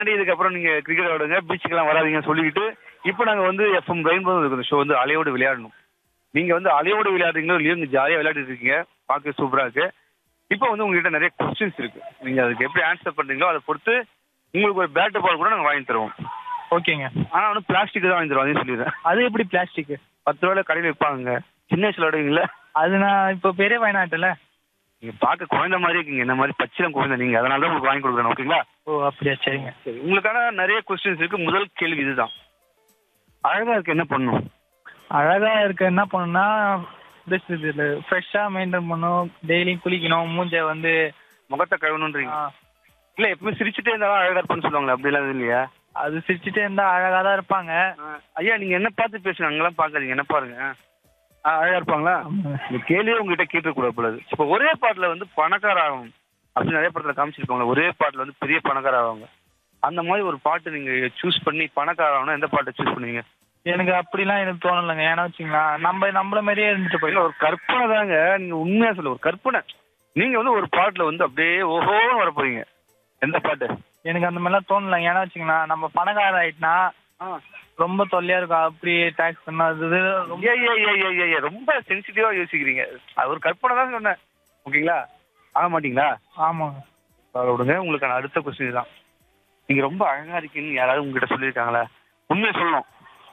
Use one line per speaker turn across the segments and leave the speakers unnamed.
இதுக்கப்புறம் நீங்க கிரிக்கெட் விளையாடுங்க பீச்சுக்கெல்லாம் வராதீங்கன்னு சொல்லிக்கிட்டு இப்போ நாங்க வந்து எஃப்எம் ரெயின்போ இருக்கிற ஷோ வந்து அலையோடு விளையாடணும் நீங்க வந்து அலையோடு விளையாடுறீங்களோ இல்லையோ நீங்க ஜாலியா விளையாடிட்டு இருக்கீங்க பார்க்க சூப்பரா இருக்கு இப்போ வந்து உங்ககிட்ட நிறைய கொஸ்டின்ஸ் இருக்கு நீங்க அதுக்கு எப்படி ஆன்சர் பண்றீங்களோ அதை பொறுத்து உங்களுக்கு ஒரு பேட் பால் கூட நாங்க வாங்கி தருவோம்
ஓகேங்க
ஆனா வந்து பிளாஸ்டிக் தான் வாங்கி தருவோம் அதையும் சொல்லிடுறேன்
அது எப்படி பிளாஸ்டிக்
பத்து ரூபாயில கடையில் விற்பாங்க சின்ன வயசுல விளையாடுவீங்களா
அது நான் இப்போ பெரிய வயநாட்டுல
நீங்க பார்க்க குழந்தை மாதிரி இருக்கீங்க என்ன மாதிரி பச்சிலம் குழந்தை நீங்க அதனால தான் உங்களுக்கு வாங்கி கொடுக்குறேன் ஓகேங்களா
ஓ அப்படியா சரிங்க
சரி உங்களுக்கான நிறைய கொஸ்டின்ஸ் இருக்கு முதல் கேள்வி இதுதான் அழகா இருக்கு என்ன பண்ணும்
அழகா இருக்க என்ன பண்ணணும்னா இதில் ஃப்ரெஷ்ஷாக மெயின்டைன் பண்ணணும் டெய்லியும் குளிக்கணும் மூஞ்ச வந்து
முகத்தை கழுவணுன்றீங்க
ஆ,
இல்ல எப்பவுமே சிரிச்சுட்டே இருந்தாலும் அழகா இருப்பான்னு சொல்லுவாங்களே அப்படி எல்லாம் இல்லையா
அது சிரிச்சுட்டே இருந்தா அழகா தான் இருப்பாங்க
ஐயா நீங்க என்ன பார்த்து பேசுங்க அங்கெல்லாம் பார்க்காதீங்க என்ன பாருங்க ஆ, அழகா இருப்பாங்களா
ஆமாங்க.
இந்த கேள்வியே உங்ககிட்ட கேட்டுக்கூடாது போல இருக்கு. இப்போ ஒரே பாட்டுல வந்து பணக்கார ஆகும் அப்படின்னு நிறைய படத்துல காமிச்சிருப்பாங்க ஒரே பாட்டுல வந்து பெரிய பணக்கார ஆவாங்க அந்த மாதிரி ஒரு பாட்டு நீங்க சூஸ் பண்ணி பணக்கார ஆகணும் எந்த பாட்டை சூஸ் பண்ணுவீங்க
எனக்கு அப்படிலாம் எனக்கு தோணலைங்க ஏன்னா வச்சுங்களா நம்ம நம்மள மாதிரியே இருந்துட்டு
இல்ல
போயிடும்
ஒரு கற்பனை தாங்க நீங்க உண்மையா சொல்ல ஒரு கற்பனை நீங்க வந்து ஒரு பாட்டுல வந்து அப்படியே ஓஹோன்னு வர போறீங்க எந்த பாட்டு
எனக்கு அந்த மாதிரிலாம் தோணலைங்க ஏன்னா வச்சுங்களா நம்ம பணக்கார ஆயிட்டுனா ரொம்ப தொல்லையா இருக்கும் அப்படி டேக்ஸ் பண்ணா அது இது ரொம்ப
ஏய், ஏய், ஏய், ஏய், ஏய், ரொம்ப சென்சிட்டிவா யோசிக்கிறீங்க அது ஒரு கற்பனை தான் சொன்னேன் ஓகேங்களா ஆக மாட்டீங்களா
ஆமாங்க
அதை விடுங்க உங்களுக்கான அடுத்த கொஸ்டின் தான் நீங்க ரொம்ப அழகா இருக்கீங்கன்னு யாராவது உங்ககிட்ட சொல்லியிருக்காங்களா உண்மையை சொல்லணும்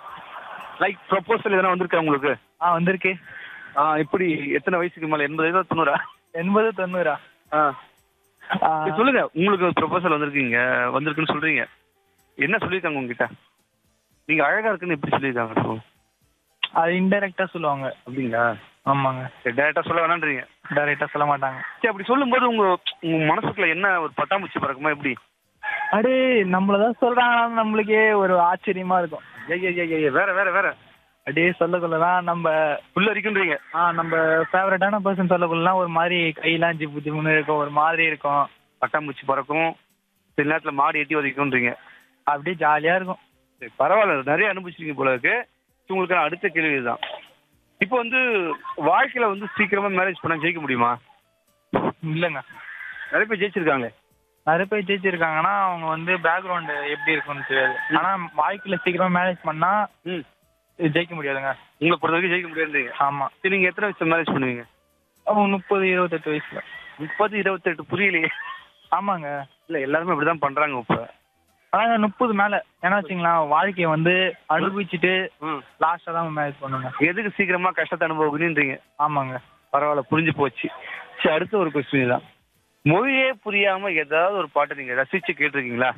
லைக் ப்ரொபோசல் எதனா வந்திருக்கா உங்களுக்கு
ஆ வந்திருக்கு
ஆ எப்படி எத்தனை வயசுக்கு மேல எண்பது வயசா தொண்ணூறா
எண்பது தொண்ணூறா
ஆ
ஆ,
சரி, சொல்லுங்க உங்களுக்கு ப்ரொபோசல் வந்திருக்கீங்க வந்திருக்குன்னு சொல்றீங்க என்ன சொல்லியிருக்காங்க உங்ககிட்ட நீங்க அழகா இருக்குன்னு எப்படி சொல்லியிருக்காங்க சொல்லுங்க.
அது இன்டெரக்டா சொல்லுவாங்க
அப்படிங்களா
ஆமாங்க
சரி டேரக்டா சொல்ல வேணான்றீங்க
டைரக்டா சொல்ல மாட்டாங்க
சரி அப்படி சொல்லும்போது உங்க உங்க மனசுக்குள்ள என்ன ஒரு பட்டாம்பூச்சி பறக்குமா எப்படி
அடே நம்மளதான் சொல்றாங்கன்னா நம்மளுக்கே ஒரு ஆச்சரியமா இருக்கும்
ஏய், ஏய், ஏய், ஏய், வேற வேற வேற
அப்படியே சொல்லக்குள்ளதான் நம்ம
உள்ள இருக்குன்றீங்க
ஆ நம்ம ஃபேவரட்டான பர்சன் சொல்லக்குள்ளலாம் ஒரு மாதிரி கையெல்லாம் ஜிப்பு ஜிப்புன்னு இருக்கும் ஒரு மாதிரி இருக்கும்
பட்டாம்பூச்சி பறக்கும் சில நேரத்துல மாடு எட்டி உதைக்கும்ன்றீங்க
அப்படியே ஜாலியா இருக்கும்
சரி பரவாயில்ல நிறைய அனுபவிச்சிருக்கீங்க போல இருக்கு சரி, உங்களுக்கு அடுத்த கேள்வி இதுதான் இப்போ வந்து வாழ்க்கையில வந்து சீக்கிரமா மேரேஜ் பண்ண ஜெயிக்க முடியுமா
இல்லைங்க
நிறைய பேர் ஜெயிச்சிருக்காங்க
நிறைய பேர் ஜெயிச்சிருக்காங்கன்னா அவங்க வந்து பேக்ரவுண்ட் எப்படி இருக்கும்னு தெரியாது ஆனா வாழ்க்கையில சீக்கிரமா மேரேஜ் பண்ணா
ம்
இது ஜெயிக்க முடியாதுங்க
உங்களை பொறுத்த வரைக்கும் ஜெயிக்க முடியாதுன்றீங்க
ஆமா
சரி நீங்க எத்தனை வயசு மேரேஜ் பண்ணுவீங்க
அவங்க முப்பது இருபத்தெட்டு வயசுல
முப்பது இருபத்தெட்டு புரியலையே
ஆமாங்க
இல்ல எல்லாருமே அப்படிதான் பண்றாங்க இப்ப
ஆனா முப்பது மேல ஏன்னா வச்சுங்களேன் வாழ்க்கைய வந்து அனுபவிச்சுட்டு
ம்.
லாஸ்டா தான் மேரேஜ் பண்ணுங்க
எதுக்கு சீக்கிரமா கஷ்டத்தை அனுபவிக்கணுன்றீங்க
ஆமாங்க
பரவாயில்ல புரிஞ்சு போச்சு சரி அடுத்த ஒரு கொஸ்டின் தான் மொழியே புரியாம ஏதாவது ஒரு பாட்டை நீங்க ரசிச்சு கேட்டிருக்கீங்களா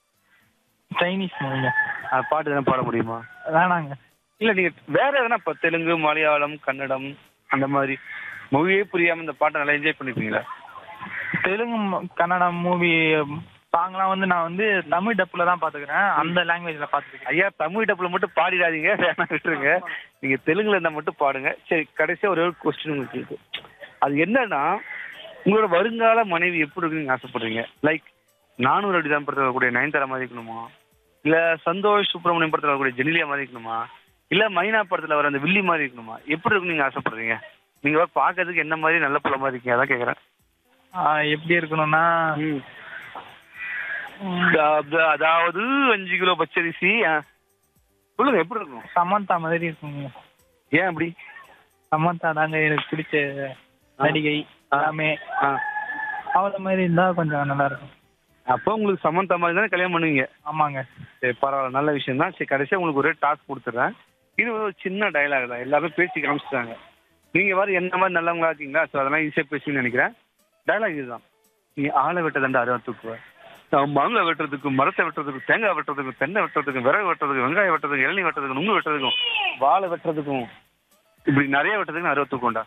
சைனீஸ் மூவிங்க
அந்த பாட்டு எதனா பாட முடியுமா
வேணாங்க
இல்ல நீங்க வேற எதனா இப்ப தெலுங்கு மலையாளம் கன்னடம் அந்த மாதிரி மொழியே புரியாம இந்த பாட்டை நல்லா என்ஜாய் பண்ணிருப்பீங்களா
தெலுங்கு ம- கன்னடம் மூவி சாங்லாம் வந்து நான் வந்து தமிழ் டப்புல தான் பாத்துக்கிறேன் அந்த லாங்குவேஜ்ல பாத்துக்கிறேன்
ஐயா தமிழ் டப்புல மட்டும் பாடிடாதீங்க வேணா விட்டுருங்க நீங்க தெலுங்குல இருந்தா மட்டும் பாடுங்க சரி கடைசியா ஒரே ஒரு கொஸ்டின் உங்களுக்கு இருக்கு அது என்னன்னா உங்களோட வருங்கால மனைவி எப்படி இருக்குன்னு நீங்க ஆசைப்படுறீங்க லைக் நானூறு அடி தான் படத்தில் வரக்கூடிய நயன்தாரா மாதிரி இருக்கணுமா இல்ல சந்தோஷ் சுப்பிரமணியம் படத்தில் வரக்கூடிய ஜெனிலியா மாதிரி இருக்கணுமா இல்ல மைனா படத்துல வர அந்த வில்லி மாதிரி இருக்கணுமா எப்படி இருக்குன்னு நீங்க ஆசைப்படுறீங்க நீங்க வர பார்க்கறதுக்கு என்ன மாதிரி நல்ல புள்ள மாதிரி இருக்கீங்க அதான் கேக்குறேன்
ஆஹ் எப்படி இருக்கணும்னா
அத- அதாவது அஞ்சு கிலோ பச்சரிசி ஆ. சொல்லுங்க எப்படி இருக்கும்
சமந்தா மாதிரி இருக்குங்க
ஏன் அப்படி
சமந்தா தாங்க எனக்கு பிடிச்ச நடிகை எல்லாமே
ஆ.
அவள மாதிரி இருந்தா கொஞ்சம் நல்லா இருக்கும்
அப்போ உங்களுக்கு சமந்தா மாதிரி தானே கல்யாணம் பண்ணுவீங்க
ஆமாங்க
சரி பரவாயில்ல நல்ல விஷயம் தான் சரி கடைசியாக உங்களுக்கு ஒரே டாஸ்க் கொடுத்துட்றேன் இது வந்து ஒரு சின்ன டயலாக் தான் எல்லாமே பேசி காமிச்சிட்டாங்க நீங்கள் வேறு என்ன மாதிரி நல்லவங்களா இருக்கீங்களா ஸோ அதெல்லாம் ஈஸியாக பேசுவீங்கன்னு நினைக்கிறேன் டயலாக் இதுதான் நீ ஆளை வெட்ட தண்டை அருவா தூக்குவ நான் மாங்காய் வெட்டுறதுக்கும் மரத்தை வெட்டுறதுக்கும் தேங்காய் வெட்டுறதுக்கும் தென்னை வெட்டுறதுக்கும் விறகு வெட்டுறதுக்கும் வெங்காயம் வெட்டுறதுக்கும் இளநீ வெட்டுறதுக்கும் நுங்கு வெட்டுறதுக்கும் வாழை வெட்டுறதுக்கும் இப்படி நிறைய வெட்டுறதுக்கு நான் அருவா தூக்குவேன்டா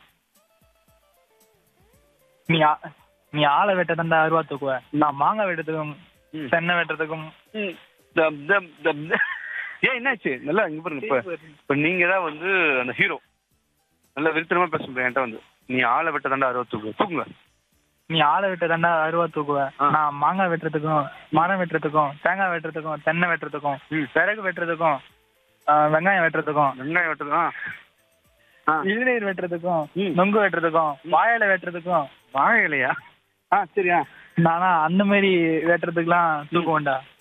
நீ ஆ- நீ ஆளை வெட்ட தந்தா அருவா தூக்குவ நான் மாங்காய் வெட்டுறதுக்கும்
ம்.
தென்னை வெட்டுறதுக்கும்
ம். தம், தம், தம், தம். ஏன் என்னாச்சு நல்லா இங்க பாருங்க இப்ப இப்ப நீங்க தான் வந்து அந்த ஹீரோ நல்லா விருத்தனமா பேச முடியும் என்கிட்ட வந்து நீ ஆளை வெட்ட தாண்டா அறுபது தூக்கு தூக்குங்க
நீ ஆளை வெட்ட தண்டா அருவா தூக்குவ
ஆ.
நான் மாங்காய் வெட்டுறதுக்கும் மரம் வெட்டுறதுக்கும் தேங்காய் வெட்டுறதுக்கும் தென்னை வெட்டுறதுக்கும்
ம்.
விறகு வெட்டுறதுக்கும் ஆ, வெங்காயம் வெட்டுறதுக்கும்
வெங்காயம் வெட்டுறது ஆ ஆ
இளநீர் வெட்டுறதுக்கும்
ம்.
நொங்கு வெட்டுறதுக்கும் வாழை வெட்டுறதுக்கும்
வாழை இலையா ஆ சரியா
நானா அந்த மாதிரி வெட்டுறதுக்குலாம் தூக்குவேன்டா